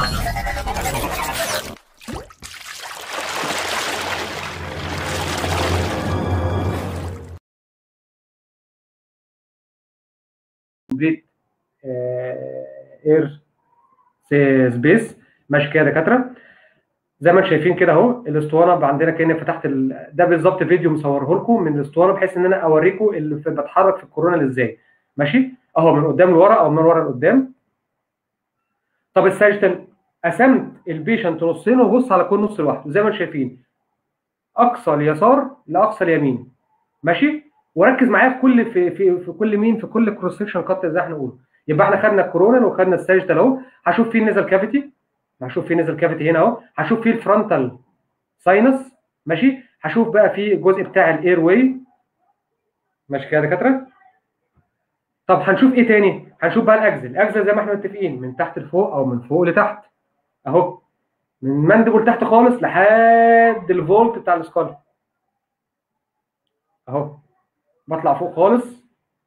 كومبليت اير سبيس ماشي كده يا دكاتره زي ما انتم شايفين كده اهو الاسطوانه عندنا كاني فتحت ال... ده بالظبط فيديو مصوره لكم من الاسطوانه بحيث ان انا اوريكم اللي في- بتحرك في الكورونا ازاي ماشي اهو من قدام لورا او من ورا لقدام طب الساجيتال قسمت البيشنت نصين وبص على كل نص لوحده زي ما انتم شايفين اقصى اليسار لاقصى اليمين ماشي وركز معايا في كل في في في كل مين في كل كروس سكشن كات زي احنا قلنا يبقى احنا خدنا الكورونا وخدنا الساجيتال اهو هشوف فيه النزل كافيتي هشوف فيه نزل كافيتي هنا اهو هشوف فيه الفرونتال ساينس ماشي هشوف بقى فيه الجزء بتاع الاير واي ماشي كده يا دكاتره طب هنشوف ايه تاني هنشوف بقى الاجزل الاجزل زي ما احنا متفقين من تحت لفوق او من فوق لتحت اهو من مندبل تحت خالص لحد الفولت بتاع السكال اهو بطلع فوق خالص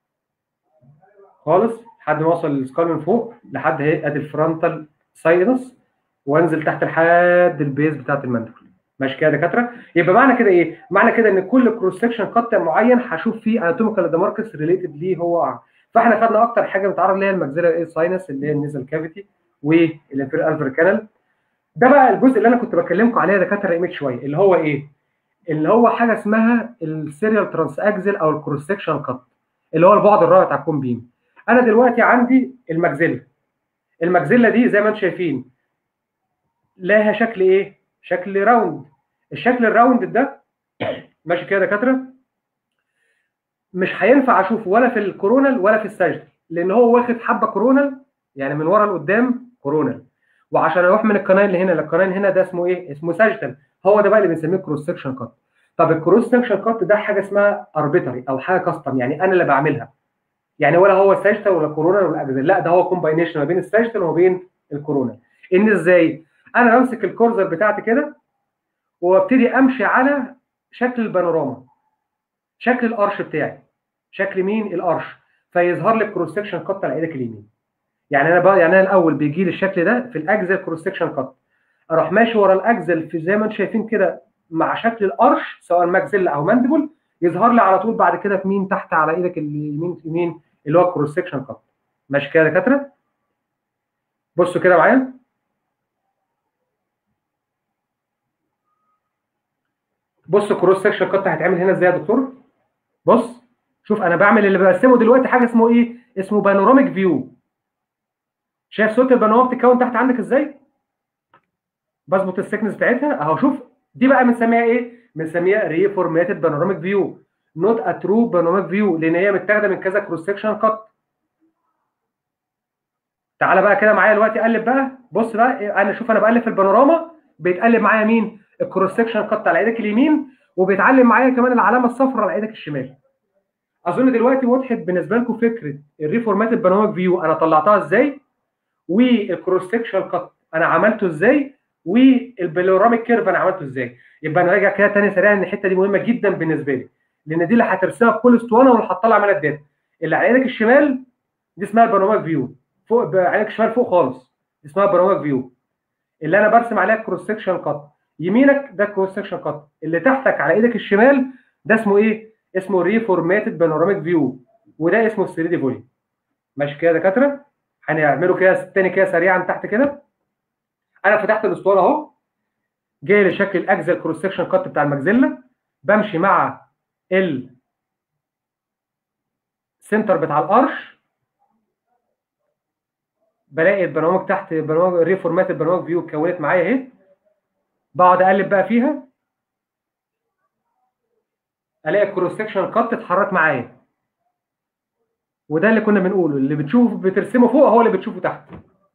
خالص لحد ما اوصل للسكال من فوق لحد اهي ادي الفرونتال ساينس وانزل تحت لحد البيز بتاعت المندبل ماشي كده يا دكاتره يبقى معنى كده ايه معنى كده ان كل كروس سكشن قطع معين هشوف فيه اناتوميكال ديماركس ريليتد ليه هو فاحنا خدنا اكتر حاجه بتعرض ليها الماكسيلر ايه ساينس اللي هي النيزل كافيتي والانفير الفر كانال ده بقى الجزء اللي انا كنت بكلمكم عليه يا دكاتره ايميت شويه اللي هو ايه اللي هو حاجه اسمها السيريال ترانس اكزل او الكروس سكشن كات اللي هو البعد الرابع بتاع الكون بيم انا دلوقتي عندي الماكسيلا الماكسيلا دي زي ما انتم شايفين لها شكل ايه شكل راوند الشكل الراوند ده ماشي كده يا دكاتره مش هينفع اشوفه ولا في الكورونال ولا في الساجيتال لان هو واخد حبه كورونال يعني من ورا لقدام كورونال وعشان اروح من القناه اللي هنا للقناه اللي هنا ده اسمه ايه اسمه ساجيتال هو ده بقى اللي بنسميه كروس سكشن كات طب الكروس سكشن كات ده حاجه اسمها اربيتري او حاجه كاستم يعني انا اللي بعملها يعني ولا هو ساجيتال ولا كورونال ولا اجزل لا ده هو كومباينيشن ما بين الساجيتال وما بين الكورونال ان ازاي انا بمسك الكورزر بتاعتي كده وابتدي امشي على شكل البانوراما شكل الارش بتاعي شكل مين الارش فيظهر لي الكروس سكشن كات على ايدك اليمين يعني انا بقى يعني انا الاول بيجي لي الشكل ده في الاجزل كروس سكشن كات اروح ماشي ورا الاجزل في زي ما انتم شايفين كده مع شكل الارش سواء ماكسيلا او ماندبل يظهر لي على طول بعد كده في مين تحت على ايدك اليمين في مين اللي هو الكروس سكشن كات ماشي كده يا دكاتره بصوا كده معايا بص الكروس سكشن كات هيتعمل هنا ازاي يا دكتور بص شوف انا بعمل اللي بقسمه دلوقتي حاجه اسمه ايه اسمه بانوراميك فيو شايف صوره البانوراما بتتكون تحت عندك ازاي بظبط السكنس بتاعتها اهو شوف دي بقى بنسميها ايه بنسميها ريفورماتد بانوراميك فيو نوت ا ترو بانوراميك فيو لان هي متاخده من كذا كروس سكشن كات تعالى بقى كده معايا دلوقتي قلب بقى بص بقى انا شوف انا بقلب في البانوراما بيتقلب معايا مين الكروس سكشن كات على ايدك اليمين وبيتعلم معايا كمان العلامه الصفراء على ايدك الشمال اظن دلوقتي وضحت بالنسبه لكم فكره الريفورماتد بانوراميك فيو انا طلعتها ازاي والكروس سكشن كات انا عملته ازاي والبلوراميك كيرف انا عملته ازاي يبقى انا راجع كده تاني سريعا ان الحته دي مهمه جدا بالنسبه لي لان دي اللي هترسمها في كل اسطوانه واللي هتطلع منها الداتا اللي على ايدك الشمال دي اسمها البانوراما فيو فوق على ايدك الشمال فوق خالص اسمها بانوراما فيو اللي انا برسم عليها كروس سكشن كات يمينك ده كروس سكشن كات اللي تحتك على ايدك الشمال ده اسمه ايه اسمه ريفورماتد بانوراميك فيو وده اسمه 3 دي فوليوم ماشي كده يا دكاتره هنعمله كده تاني كده سريعا تحت كده انا فتحت الاسطوانه اهو جاي لشكل الاجزل كروس سكشن كات بتاع الماكسيلا بمشي مع ال سنتر بتاع الارش بلاقي البرامج تحت برامج ريفورمات البرامج فيو اتكونت معايا اهي بقعد اقلب بقى فيها الاقي الكروس سكشن كات اتحرك معايا وده اللي كنا بنقوله اللي بتشوفه بترسمه فوق هو اللي بتشوفه تحت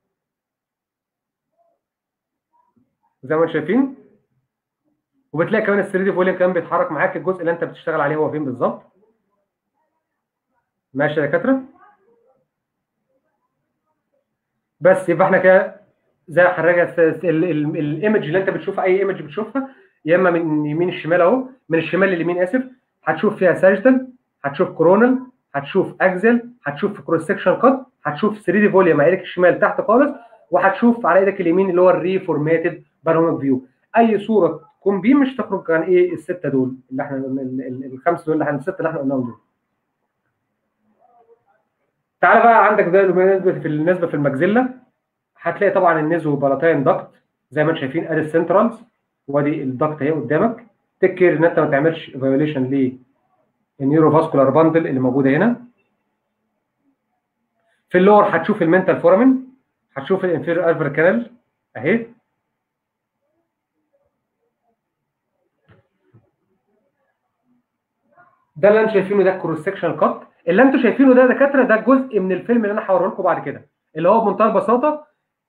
زي ما انتم شايفين وبتلاقي كمان ال 3 دي فوليوم كمان بيتحرك معاك الجزء اللي انت بتشتغل عليه هو فين بالظبط ماشي يا دكاتره بس يبقى احنا كده زي هنراجع الايمج اللي انت بتشوفها اي ايمج بتشوفها يا اما من يمين الشمال اهو من الشمال لليمين اسف هتشوف فيها ساجيتال هتشوف كورونال هتشوف اكزل هتشوف كروس سكشن كات هتشوف 3 دي فوليوم عليك الشمال تحت خالص وهتشوف على ايدك اليمين اللي هو الريفورماتد بانوميك فيو اي صوره تكون بيه مش تخرج عن ايه السته دول اللي احنا الخمسه دول اللي احنا السته اللي احنا قلناهم دول تعالى بقى عندك ده بالنسبه في بالنسبه في المجزله هتلاقي طبعا النزو بلاتين دكت زي ما انتم شايفين ادي السنترالز وادي الدكت اهي قدامك تكير ان انت ما تعملش فيوليشن للنيوروفاسكولار باندل اللي موجوده هنا في اللور هتشوف المنتال فورامين هتشوف الانفيريور الفر كانال اهي ده اللي انتم شايفينه ده الكروس سكشن كات اللي انتم شايفينه ده دكاتره ده جزء من الفيلم اللي انا هوريه لكم بعد كده اللي هو بمنتهى البساطه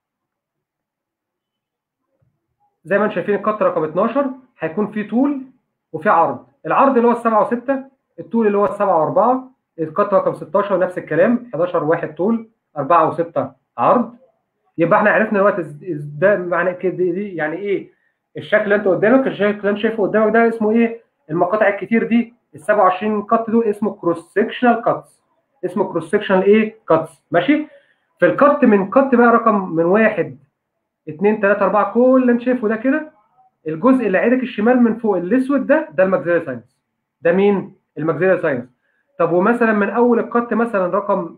زي ما انتم شايفين الكات رقم 12 هيكون فيه طول وفيه عرض العرض اللي هو السبعة وستة الطول اللي هو السبعة وأربعة الكات رقم 16 نفس الكلام 11 واحد طول 4 و6 عرض يبقى احنا عرفنا دلوقتي ده معنى كده دي يعني ايه الشكل اللي انت قدامك الشكل اللي انت شايفه قدامك ده اسمه ايه المقاطع الكتير دي ال 27 كات دول اسمه كروس سكشنال كاتس اسمه كروس سكشنال ايه كاتس ماشي في الكات من كات بقى رقم من واحد 2 3 4 كل اللي انت شايفه ده كده الجزء اللي عينك الشمال من فوق الاسود ده ده الماكسيلاري ساينس ده مين الماكسيلاري ساينس طب ومثلا من اول الكات مثلا رقم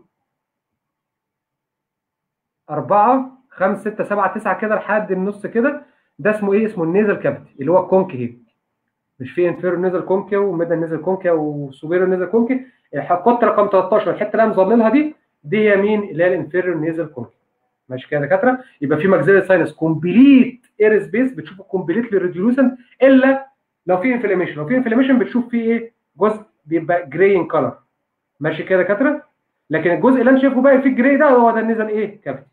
4 5 6 7 9 كده لحد النص كده ده اسمه ايه اسمه النيزل كافيتي اللي هو الكونكي مش في انفيرور نيزل كونكي وميدل نيزل كونكي وسوبيرور نيزل كونكي الخط رقم 13 الحته اللي انا مظللها دي دي هي مين اللي هي الانفيرور نيزل كونكي ماشي كده يا دكاتره يبقى في ماكسيلاري ساينس كومبليت اير سبيس بتشوفه كومبليتلي ريديوسنت الا لو في انفلاميشن لو في انفلاميشن بتشوف فيه ايه جزء بيبقى جراي ان كلر ماشي كده يا دكاتره لكن الجزء اللي انا شايفه بقى فيه جراي ده هو ده النيزل ايه كافيتي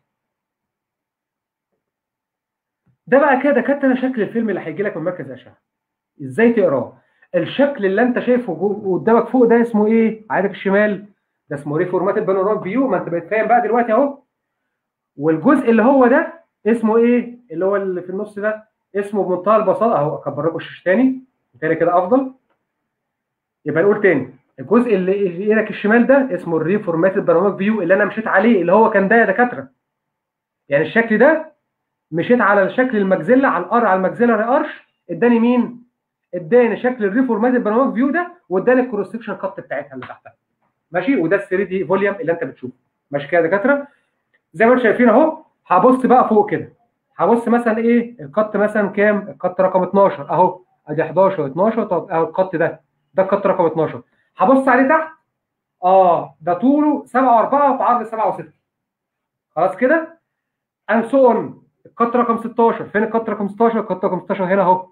ده بقى كده دكاتره شكل الفيلم اللي هيجي لك من مركز اشعه ازاي تقراه الشكل اللي انت شايفه قدامك فوق ده اسمه ايه عادك الشمال ده اسمه ريفورماتد بانورام فيو ما انت بقيت فاهم بقى دلوقتي اهو والجزء اللي هو ده اسمه ايه اللي هو اللي في النص ده اسمه بمنتهى البساطه اهو اكبر لكم الشاشه تاني تاني كده افضل يبقى نقول تاني الجزء اللي ايدك الشمال ده اسمه الريفورماتد بانورام فيو اللي انا مشيت عليه اللي هو كان ده يا دكاتره يعني الشكل ده مشيت على شكل المجزله على الار على المجزله ارش اداني مين اداني شكل الريفورماتد بانوراميك فيو ده واداني الكروس سكشن كات بتاعتها اللي تحتها ماشي وده ال 3 دي فوليوم اللي انت بتشوفه ماشي كده يا دكاتره زي ما انتم شايفين اهو هبص بقى فوق كده هبص مثلا ايه الكات مثلا كام الكات رقم 12 اهو ادي 11 12 طب اهو الكات ده ده الكات رقم 12 هبص عليه تحت اه ده طوله 7 و4 وفي عرض 7 و6 خلاص كده ان سو اون الكات رقم 16 فين الكات رقم 16 الكات رقم 16 هنا اهو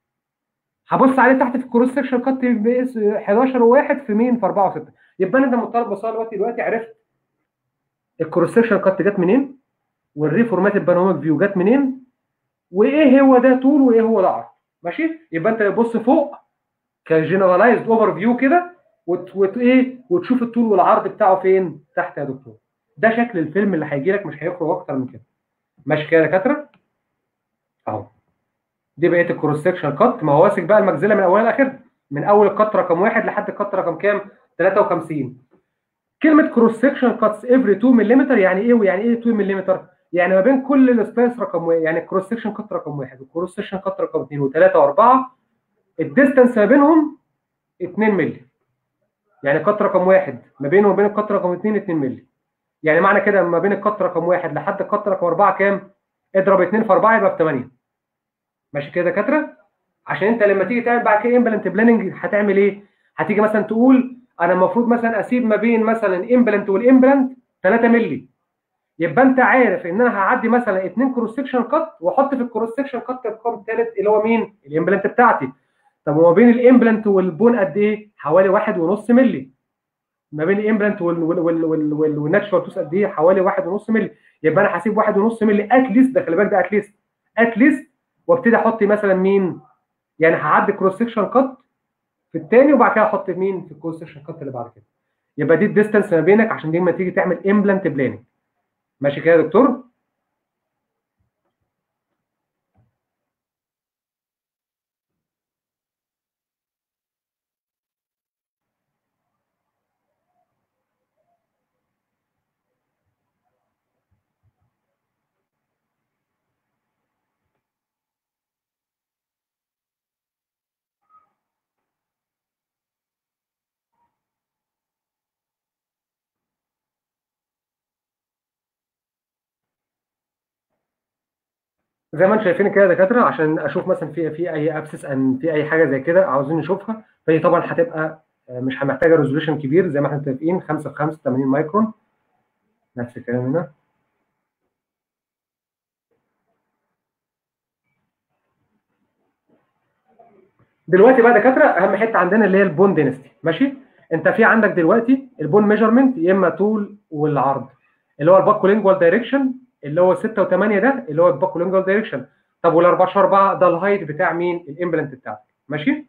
هبص عليه تحت في الكروس سكشن كات بيس 11 و1 في مين في 4 و6 يبقى انا ده مطالب بصال دلوقتي دلوقتي عرفت الكروس سكشن كات جت منين والريفورماتد بانوميك فيو جت منين وايه هو ده طول وايه هو ده عرض ماشي يبقى انت تبص فوق كجنرالايزد اوفر فيو كده وت... وت... ايه وتشوف الطول والعرض بتاعه فين تحت يا دكتور ده شكل الفيلم اللي هيجي لك مش هيخرج اكتر من كده ماشي كده يا دكاتره اهو دي بقيه الكروس سكشن كات ما هو ماسك بقى المجزله من اولها لاخرها من اول الكات رقم واحد لحد الكات رقم كام 53 كلمه كروس سكشن كاتس افري 2 ملم يعني ايه ويعني ايه 2 ملم يعني ما بين كل السبيس رقم واحد يعني الكروس سكشن كات رقم واحد والكروس سكشن كات رقم اثنين وثلاثه واربعه الديستانس ما بينهم 2 مللي يعني كات رقم واحد ما بينه وبين الكات رقم اثنين 2 مللي يعني معنى كده ما بين الكات رقم واحد لحد الكات رقم اربعه كام؟ اضرب 2 في 4 يبقى ب 8 ماشي كده يا دكاتره؟ عشان انت لما تيجي تعمل بعد كده امبلنت بلاننج هتعمل ايه؟ هتيجي مثلا تقول انا المفروض مثلا اسيب ما بين مثلا الامبلنت والامبلنت 3 مللي يبقى انت عارف ان انا هعدي مثلا اثنين كروس سكشن كات واحط في الكروس سكشن كات الرقم الثالث اللي هو مين؟ الامبلنت بتاعتي طب وما بين الامبلنت والبون قد ايه؟ حوالي واحد ونص مللي ما بين الامبلنت والناتشورال توس قد ايه؟ حوالي واحد ونص مللي يبقى انا هسيب واحد ونص مللي اتليست ده خلي بالك ده اتليست اتليست وابتدي احط مثلا مين؟ يعني هعدي كروس سكشن كات في الثاني وبعد كده احط مين في الكروس سكشن كات اللي بعد كده يبقى دي الديستانس ما بينك عشان دي لما تيجي تعمل امبلانت بلاننج ماشي كده يا دكتور؟ زي ما انتم شايفين كده يا دكاتره عشان اشوف مثلا في في اي ابسس ان في اي حاجه زي كده عاوزين نشوفها فهي طبعا هتبقى مش محتاجه ريزولوشن كبير زي ما احنا متفقين 5 في 5 80 مايكرون نفس الكلام هنا دلوقتي بقى دكاتره اهم حته عندنا اللي هي البون دينستي ماشي انت في عندك دلوقتي البون ميجرمنت يا اما طول والعرض اللي هو الباكولينجوال دايركشن اللي هو 6 و8 ده اللي هو الباكولينجوال دايركشن طب وال 14 4 ده الهايت بتاع مين الامبلانت بتاعك ماشي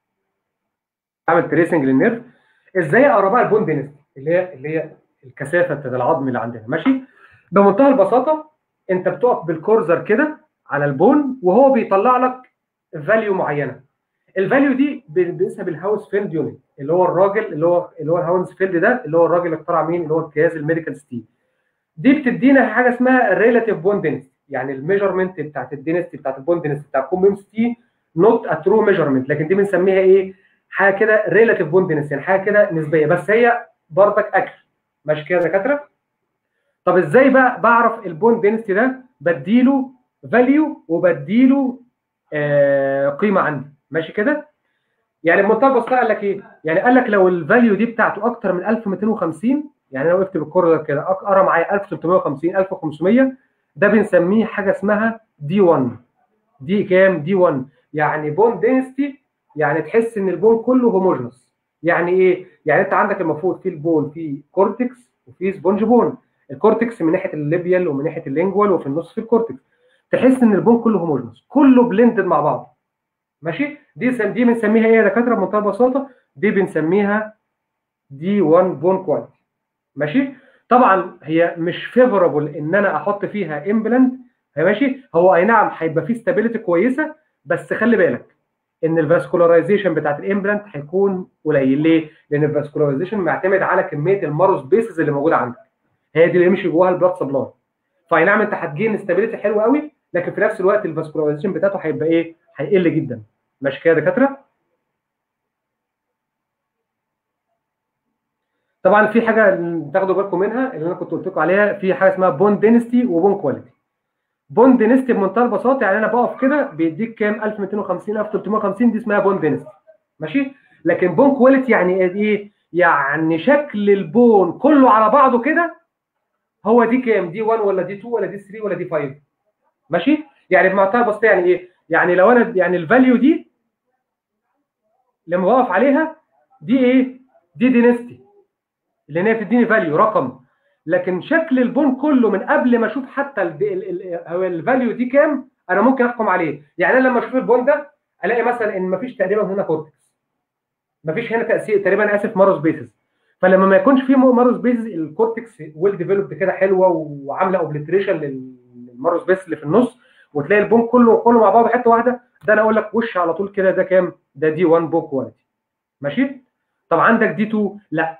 اعمل تريسنج للنيرف ازاي اقرا بقى البون دينستي اللي هي اللي هي الكثافه بتاعت العظم اللي عندنا ماشي بمنتهى البساطه انت بتقف بالكورزر كده على البون وهو بيطلع لك فاليو معينه الفاليو دي بنقيسها بالهاوس فيلد يونت اللي هو الراجل اللي هو اللي هو الهاوس فيلد ده اللي هو الراجل اللي اخترع مين اللي هو الجهاز الميديكال ستيل دي بتدينا حاجه اسمها الريلاتيف بون دينستي يعني الميجرمنت بتاعت الدينستي بتاعت البون دينستي بتاع الكوم تي نوت ا ترو ميجرمنت لكن دي بنسميها ايه حاجه كده ريلاتيف بون دينستي يعني حاجه كده نسبيه بس هي برضك اكل ماشي كده يا دكاتره طب ازاي بقى بعرف البون دينستي ده بديله فاليو وبديله آه قيمه عندي ماشي كده يعني بمنتهى البساطه قال لك ايه يعني قال لك لو الفاليو دي بتاعته اكتر من 1250 يعني انا وقفت بالكورة كده اقرا معايا 1350 1500 ده بنسميه حاجه اسمها دي 1 دي كام دي 1 يعني بون دينستي يعني تحس ان البون كله هوموجنس يعني ايه يعني انت عندك المفروض في البون في كورتكس وفي سبونج بون الكورتكس من ناحيه الليبيال ومن ناحيه اللينجوال وفي النص في الكورتكس تحس ان البون كله هوموجنس كله بلندد مع بعض ماشي دي دي بنسميها ايه يا دكاتره بمنتهى البساطه دي بنسميها دي 1 بون كواليتي ماشي طبعا هي مش فيفورابل ان انا احط فيها امبلانت ماشي هو اي نعم هيبقى فيه ستابيليتي كويسه بس خلي بالك ان الفاسكولارايزيشن بتاعت الامبلانت هيكون قليل ليه؟ لان الفاسكولارايزيشن معتمد على كميه الماروس بيسز اللي موجوده عندك هي دي اللي يمشي جواها البلاد سبلاي فاي نعم انت هتجين ستابيليتي حلو قوي لكن في نفس الوقت الفاسكولارايزيشن بتاعته هيبقى ايه؟ هيقل جدا ماشي كده يا دكاتره؟ طبعا في حاجه تاخدوا بالكم منها اللي انا كنت قلت لكم عليها في حاجه اسمها بون دينستي وبون كواليتي بون دينستي بمنتهى البساطه يعني انا بقف كده بيديك كام 1250 1350 دي اسمها بون دينستي ماشي لكن بون كواليتي يعني ايه يعني شكل البون كله على بعضه كده هو دي كام دي 1 ولا دي 2 ولا دي 3 ولا دي 5 ماشي يعني بمنتهى البساطه يعني ايه يعني لو انا يعني الفاليو دي لما بقف عليها دي ايه دي دينستي اللي هي بتديني فاليو رقم لكن شكل البون كله من قبل ما اشوف حتى الفاليو دي كام انا ممكن احكم عليه يعني انا لما اشوف البون ده الاقي مثلا ان مفيش تقريبا هنا كورتكس مفيش هنا تاثير تقريبا اسف ماروس بيسز فلما ما يكونش في ماروس بيسز الكورتكس ويل ديفلوبد كده حلوه وعامله اوبليتريشن للماروس بيس اللي في النص وتلاقي البون كله كله مع بعضه حته واحده ده انا اقول لك وش على طول كده ده كام ده دي 1 بون كواليتي ماشي طب عندك دي 2 لا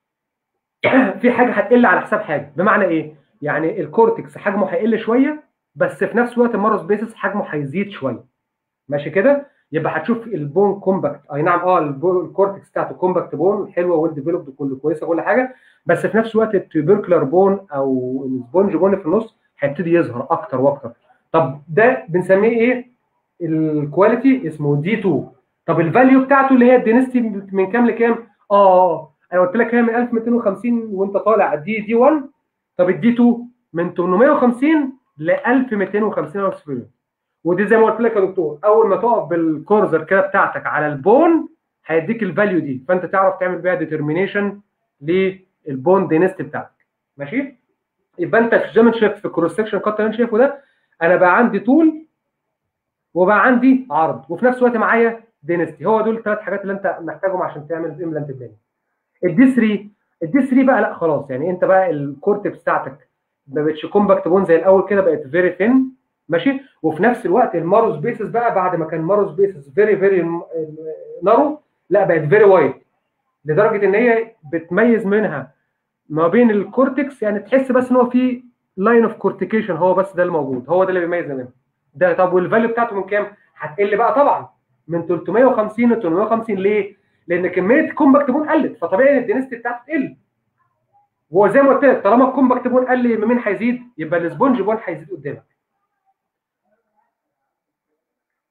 في حاجه هتقل على حساب حاجه بمعنى ايه يعني الكورتكس حجمه هيقل شويه بس في نفس الوقت الماروس بيسس حجمه هيزيد شويه ماشي كده يبقى هتشوف البون كومباكت اي نعم اه الكورتكس بتاعته كومباكت بون حلوه ويل ديفلوبد كل كويسه كل حاجه بس في نفس الوقت التوبركلر بون او السبونج بون في النص هيبتدي يظهر اكتر واكتر طب ده بنسميه ايه الكواليتي اسمه دي 2 طب الفاليو بتاعته اللي هي الدينستي من كام لكام اه انا قلت لك هي من 1250 وانت طالع دي دي 1 طب الدي 2 من 850 ل 1250 او ودي زي ما قلت لك يا دكتور اول ما تقف بالكورزر كده بتاعتك على البون هيديك الفاليو دي فانت تعرف تعمل بيها ديترمينيشن للبون دينست بتاعتك ماشي يبقى انت في زي شايف في الكروس سكشن كات اللي انت شايفه ده انا بقى عندي طول وبقى عندي عرض وفي نفس الوقت معايا دينستي هو دول الثلاث حاجات اللي انت محتاجهم عشان تعمل امبلانت بلان الدي 3 الدي 3 بقى لا خلاص يعني انت بقى الكورتكس بتاعتك ما بقتش كومباكت بون زي الاول كده بقت فيري ثين ماشي وفي نفس الوقت الماروس بيسز بقى بعد ما كان ماروس بيسز فيري فيري نارو لا بقت فيري وايد لدرجه ان هي بتميز منها ما بين الكورتكس يعني تحس بس ان هو في لاين اوف كورتيكيشن هو بس ده الموجود هو ده اللي بيميز منها ده طب والفاليو بتاعته من كام؟ هتقل بقى طبعا من 350 ل 850 ليه؟ لان كميه كومباكت بون قلت فطبيعي الدينستي بتاعته تقل وهو زي ما قلت لك طالما الكومباكت بون قل يبقى مين هيزيد؟ يبقى السبونج بون هيزيد قدامك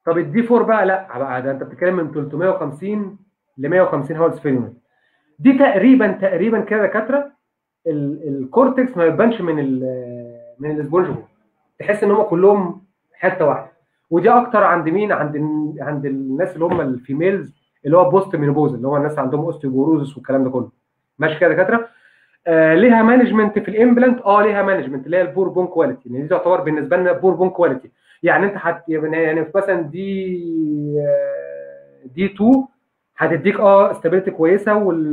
طب الدي 4 بقى لا بقى ده انت بتتكلم من 350 ل 150 هولز في يونت دي تقريبا تقريبا كده دكاتره الكورتكس ما يبانش من ال من الاسبونج بول تحس ان هم كلهم حته واحده ودي اكتر عند مين عند عند الناس اللي هم الفيميلز اللي هو بوست مينوبوز اللي هو الناس عندهم اوستيوبوروزس والكلام ده كله ماشي كده دكاتره آه ليها مانجمنت في الامبلانت اه ليها مانجمنت اللي هي البور بون كواليتي يعني دي تعتبر بالنسبه لنا بور بون كواليتي يعني انت حت يعني مثلا دي دي 2 هتديك اه استابيليتي كويسه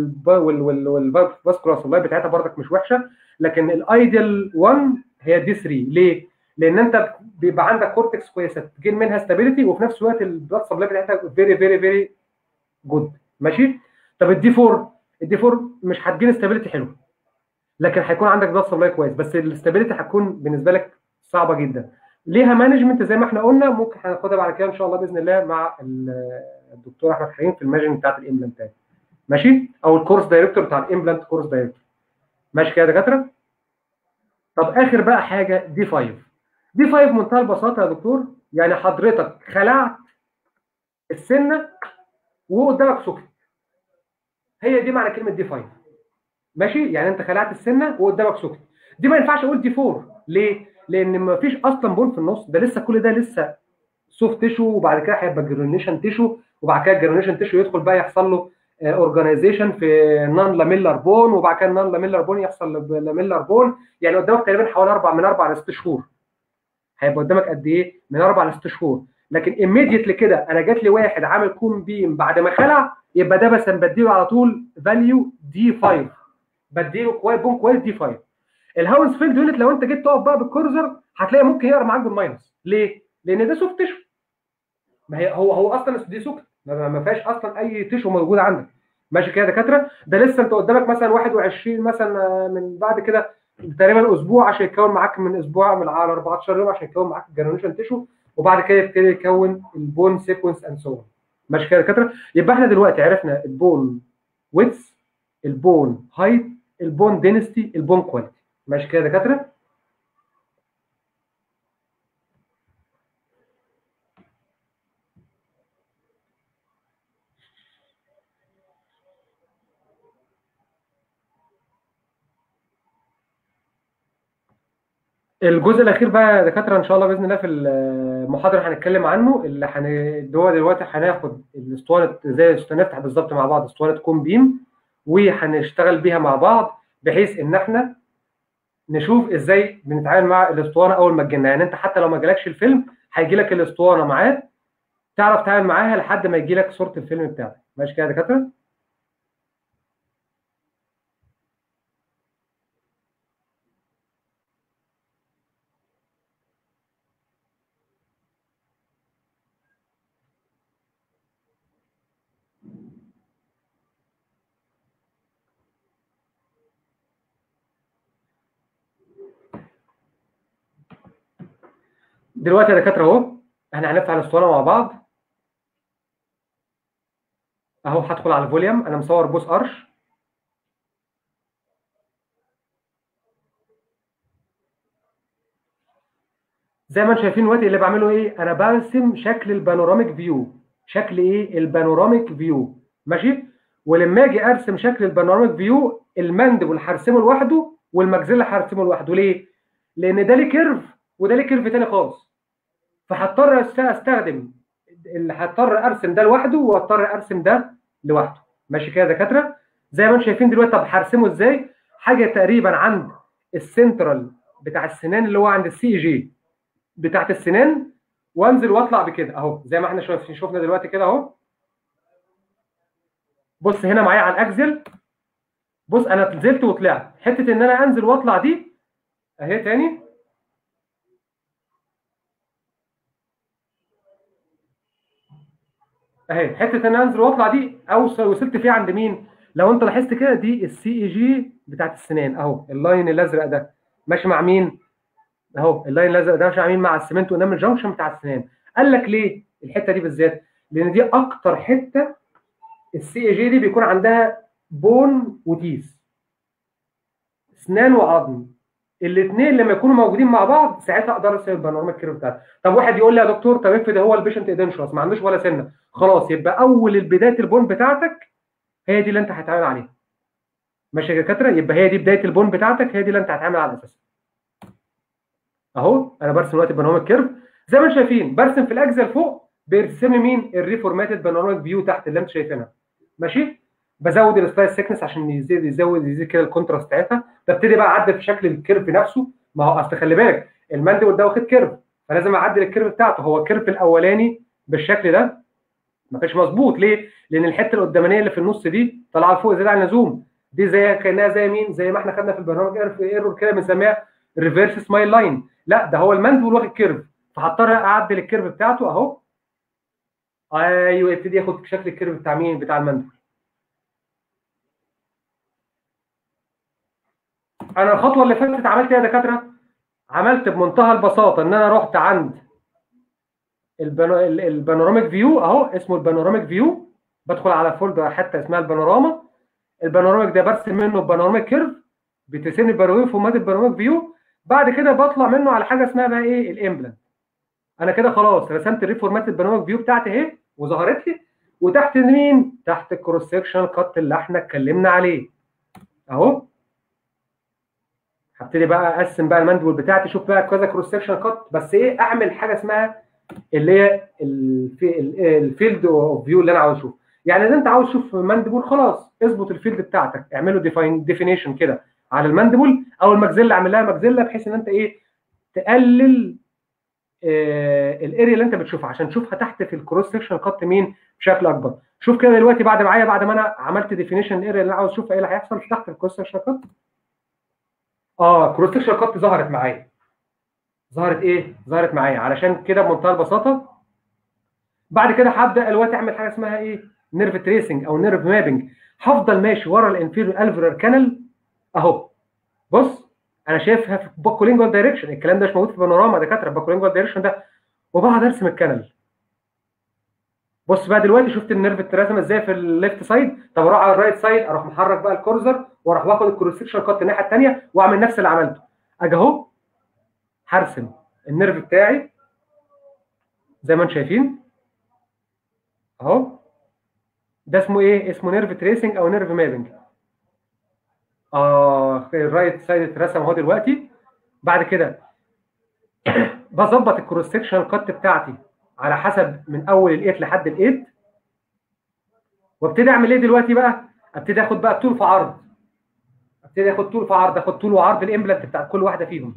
والفاسكولار سبلاي بتاعتها برضك مش وحشه لكن الايديال 1 هي دي 3 ليه؟ لان انت بيبقى عندك كورتكس كويسه تجيب منها استابيليتي وفي نفس الوقت البلاد سبلاي بتاعتها فيري فيري فيري جود ماشي؟ طب الدي 4 الدي 4 مش هتجيب استابيليتي حلوه لكن هيكون عندك بلاد سبلاي كويس بس الاستابيليتي هتكون بالنسبه لك صعبه جدا ليها مانجمنت زي ما احنا قلنا ممكن هناخدها بعد كده ان شاء الله باذن الله مع الدكتور احمد حكيم في المانجمنت بتاعت الامبلانتات ماشي او الكورس دايركتور بتاع الامبلانت كورس دايركتور ماشي كده يا دكاتره طب اخر بقى حاجه دي 5 دي 5 بمنتهى البساطه يا دكتور يعني حضرتك خلعت السنه وقدامك سوكت هي دي معنى كلمه دي 5 ماشي يعني انت خلعت السنه وقدامك سوكت دي ما ينفعش اقول دي 4 ليه لان ما فيش اصلا بون في النص ده لسه كل ده لسه سوفت تيشو وبعد كده هيبقى جرانيشن تيشو وبعد كده الجرانيشن تيشو يدخل بقى يحصل له اورجانيزيشن في نون لاميلر بون وبعد كده النون لاميلر بون يحصل لاميلر بون يعني قدامك تقريبا حوالي اربع من اربع لست شهور هيبقى قدامك قد ايه؟ من اربع لست شهور لكن immediately كده انا جات لي واحد عامل كون بيم بعد ما خلع يبقى ده بس بديله على طول فاليو دي 5 بديله كويس بون كويس دي 5 الهاونس فيلد يونت لو انت جيت تقف بقى بالكورزر هتلاقي ممكن يقرا معاك بالماينس ليه؟ لان ده سوفت تيشو ما هي هو هو اصلا دي سوفت ما فيهاش اصلا اي تيشو موجود عندك ماشي كده يا دكاتره ده لسه انت قدامك مثلا 21 مثلا من بعد كده تقريبا اسبوع عشان يتكون معاك من اسبوع من على 14 يوم عشان يتكون معاك الجرانيشن تيشو وبعد كده يبتدي يكون البون سيكونس اند سو ماشي كده يا دكاتره يبقى احنا دلوقتي عرفنا البون ويتس البون هايت البون دينستي البون كواليتي ماشي كده يا دكاتره الجزء الاخير بقى يا دكاتره ان شاء الله باذن الله في المحاضره هنتكلم عنه اللي هن... هو دلوقتي هناخد الاسطوانه زي هنفتح بالظبط مع بعض اسطوانه كوم بيم وهنشتغل بيها مع بعض بحيث ان احنا نشوف ازاي بنتعامل مع الاسطوانه اول ما تجينا يعني انت حتى لو ما جالكش الفيلم هيجي لك الاسطوانه معاه تعرف تتعامل معاها لحد ما يجي لك صوره الفيلم بتاعك ماشي كده يا دكاتره دلوقتي يا دكاتره اهو احنا هنفتح الاسطوانه مع بعض اهو هدخل على الفوليوم انا مصور بوس ارش زي ما انتم شايفين دلوقتي اللي بعمله ايه انا برسم شكل البانوراميك فيو شكل ايه البانوراميك فيو ماشي ولما اجي ارسم شكل البانوراميك فيو المندبل هرسمه لوحده والمجزله هرسمه لوحده ليه لان ده ليه كيرف وده ليه كيرف تاني خالص فهضطر استخدم اللي هضطر ارسم ده لوحده واضطر ارسم ده لوحده ماشي كده يا دكاتره زي ما انتم شايفين دلوقتي طب هرسمه ازاي حاجه تقريبا عند السنترال بتاع السنان اللي هو عند السي جي بتاعت السنان وانزل واطلع بكده اهو زي ما احنا شايفين شفنا دلوقتي كده اهو بص هنا معايا على الاكزل بص انا نزلت وطلعت حته ان انا انزل واطلع دي اهي تاني اهي حته ان انا انزل واطلع دي اوصل وصلت فيها عند مين لو انت لاحظت كده دي السي اي جي بتاعت السنان اهو اللاين الازرق ده ماشي مع مين اهو اللاين الازرق ده ماشي مع مين مع السمنت قدام الجنكشن بتاع السنان قال لك ليه الحته دي بالذات لان دي اكتر حته السي اي جي دي بيكون عندها بون وتيس اسنان وعظم الاثنين لما يكونوا موجودين مع بعض ساعتها اقدر ارسم البانوراميك كيرف بتاعتي طب واحد يقول لي يا دكتور طب افرض هو البيشنت ايدنشوس ما عندوش ولا سنه خلاص يبقى اول بدايه البون بتاعتك هي دي اللي انت هتتعامل عليها ماشي يا دكاتره يبقى هي دي بدايه البون بتاعتك هي دي اللي انت هتعمل على اساسها اهو انا برسم دلوقتي البانوراميك كيرف زي ما انتم شايفين برسم في الاجزاء فوق بيرسم لي مين الريفورماتد بانوراميك فيو تحت اللي انتم شايفينها ماشي بزود السلايس سيكنس عشان يزيد يزود يزيد كده الكونتراست بتاعتها ببتدي بقى اعدل في شكل الكيرف نفسه ما هو اصل خلي بالك المانديبل ده واخد كيرف فلازم اعدل الكيرف بتاعته هو الكيرف الاولاني بالشكل ده ما كانش مظبوط ليه؟ لان الحته القدامانيه اللي في النص دي طالعه لفوق زياده عن اللزوم دي زي كانها زي مين؟ زي ما احنا خدنا في البرنامج ايرور كده بنسميها ريفرس سمايل لاين لا ده هو المانديبل واخد كيرف فهضطر اعدل الكيرف بتاعته اهو ايوه يبتدي ياخد شكل الكيرف بتاع مين؟ بتاع المانديبل انا الخطوه اللي فاتت عملت ايه يا دكاتره؟ عملت بمنتهى البساطه ان انا رحت عند البانو... البانوراميك فيو اهو اسمه البانوراميك فيو بدخل على فولدر حته اسمها البانوراما البانوراميك ده برسم منه البانوراميك كيرف بترسم لي البانوراميك فورمات البانوراميك فيو بعد كده بطلع منه على حاجه اسمها بقى ايه الامبلانت انا كده خلاص رسمت الريفورمات البانوراميك فيو بتاعتي اهي وظهرت لي وتحت مين؟ تحت الكروس سكشن كات اللي احنا اتكلمنا عليه اهو هبتدي بقى اقسم بقى الماندبل بتاعتي شوف بقى كذا كروس سكشن كات بس ايه اعمل حاجه اسمها اللي هي الفيلد اوف فيو اللي انا عاوز اشوفه يعني اذا انت عاوز تشوف ماندبل خلاص اظبط الفيلد بتاعتك اعمله ديفاين ديفينيشن كده على الماندبل او المجزله اعمل لها مجزله بحيث ان انت ايه تقلل آه الاريا اللي انت بتشوفها عشان تشوفها تحت في الكروس سكشن كات مين بشكل اكبر شوف كده دلوقتي بعد معايا بعد ما انا عملت ديفينيشن الاريا اللي انا عاوز اشوفها ايه اللي هيحصل تحت الكروس سكشن كات اه كروس سكشن كات ظهرت معايا ظهرت ايه ظهرت معايا علشان كده بمنتهى البساطه بعد كده هبدا دلوقتي اعمل حاجه اسمها ايه نيرف تريسنج او نيرف مابنج هفضل ماشي ورا الانفيريور الفيرال كانال اهو بص انا شايفها في باكولينجوال دايركشن الكلام ده مش موجود في بانوراما دكاتره الباكولينجوال دايركشن ده وبقعد ارسم الكانال بص بقى دلوقتي شفت النيرف اترسم ازاي في الليفت سايد طب اروح على الرايت سايد اروح محرك بقى الكورزر واروح واخد الكروس سكشن كات الناحيه الثانيه واعمل نفس اللي عملته اجي اهو هرسم النيرف بتاعي زي ما انتم شايفين اهو ده اسمه ايه اسمه نيرف تريسنج او نيرف مابنج اه الرايت سايد اترسم اهو دلوقتي بعد كده بظبط الكروس سكشن كات بتاعتي على حسب من اول الايت لحد الايت وابتدي اعمل ايه دلوقتي بقى ابتدي اخد بقى طول في عرض ابتدي اخد طول في عرض اخد طول وعرض الامبلانت بتاعت كل واحده فيهم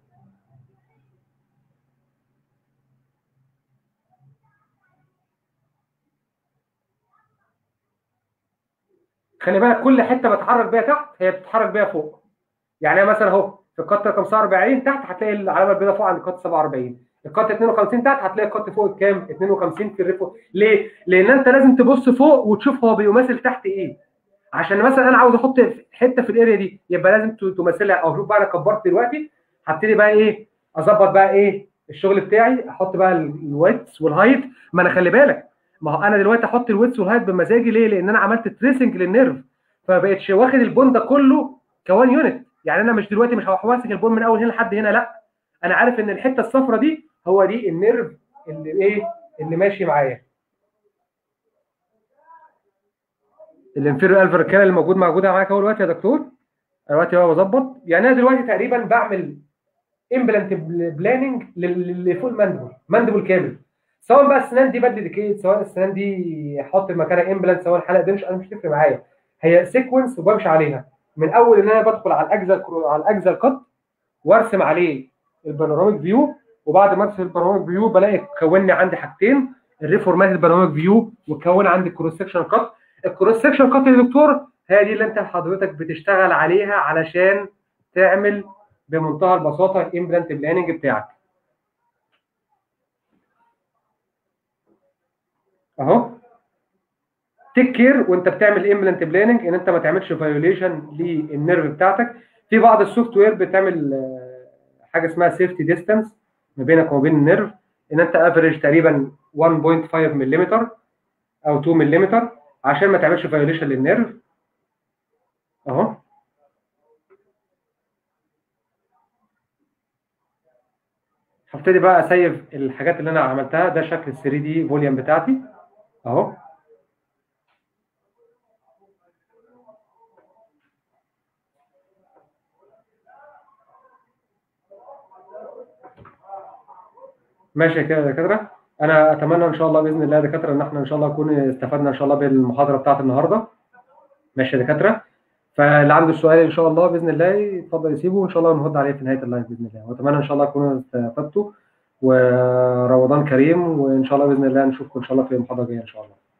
خلي بالك كل حته بتحرك بيها تحت هي بتتحرك بيها فوق يعني مثلا اهو في القط رقم 47 تحت هتلاقي العلامه البيضاء فوق عند القط 47 القط 52 تحت هتلاقي القط فوق كام 52 في الريفو ليه لان انت لازم تبص فوق وتشوف هو بيمثل تحت ايه عشان مثلا انا عاوز احط حته في الاريا دي يبقى لازم تمثلها او شوف بقى انا كبرت دلوقتي هبتدي بقى ايه اظبط بقى ايه الشغل بتاعي احط بقى الويتس والهايت ما انا خلي بالك ما هو انا دلوقتي احط الويتس والهايت بمزاجي ليه؟ لان انا عملت تريسنج للنيرف فما بقتش واخد البون ده كله كوان يونت يعني انا مش دلوقتي مش هروح ماسك البون من اول هنا لحد هنا لا انا عارف ان الحته الصفراء دي هو دي النيرف اللي ايه اللي ماشي معايا الانفيريور الفر كان اللي موجود موجوده معاك اهو دلوقتي يا دكتور انا دلوقتي بقى بظبط يعني انا دلوقتي تقريبا بعمل امبلانت بلاننج اللي فوق الماندبل ماندبل كامل سواء بقى السنان دي بدل ديكيت سواء السنان دي احط مكانها امبلانت سواء الحلقه دي مش انا مش تفرق معايا هي سيكونس وبمشي عليها من اول ان انا بدخل على الاجزاء على الاجزاء القط وارسم عليه البانوراميك فيو وبعد ما ارسم البانوراميك فيو بلاقي كونني عندي حاجتين الريفورمات البانوراميك فيو وكون عندي الكروس سكشن كات الكروس سكشن كات يا دكتور هي دي اللي انت حضرتك بتشتغل عليها علشان تعمل بمنتهى البساطه الامبلانت بلاننج بتاعك اهو تيك كير وانت بتعمل امبلانت بلاننج ان انت ما تعملش فايوليشن للنيرف بتاعتك في بعض السوفت وير بتعمل حاجه اسمها سيفتي ديستانس ما بينك وما بين النيرف ان انت افريج تقريبا 1.5 ملم او 2 ملم عشان ما تعملش فايوليشن للنيرف اهو هبتدي بقى اسيف الحاجات اللي انا عملتها ده شكل ال 3 دي فوليوم بتاعتي اهو ماشي كده يا دكاتره انا اتمنى ان شاء الله باذن الله يا دكاتره ان احنا ان شاء الله نكون استفدنا ان شاء الله بالمحاضره بتاعت النهارده ماشي يا دكاتره فاللي عنده سؤال ان شاء الله باذن الله يتفضل يسيبه وان شاء الله نرد عليه في نهايه اللايف باذن الله واتمنى ان شاء الله تكونوا استفدتوا ورمضان كريم وان شاء الله باذن الله نشوفكم ان شاء الله في المحاضره الجايه ان شاء الله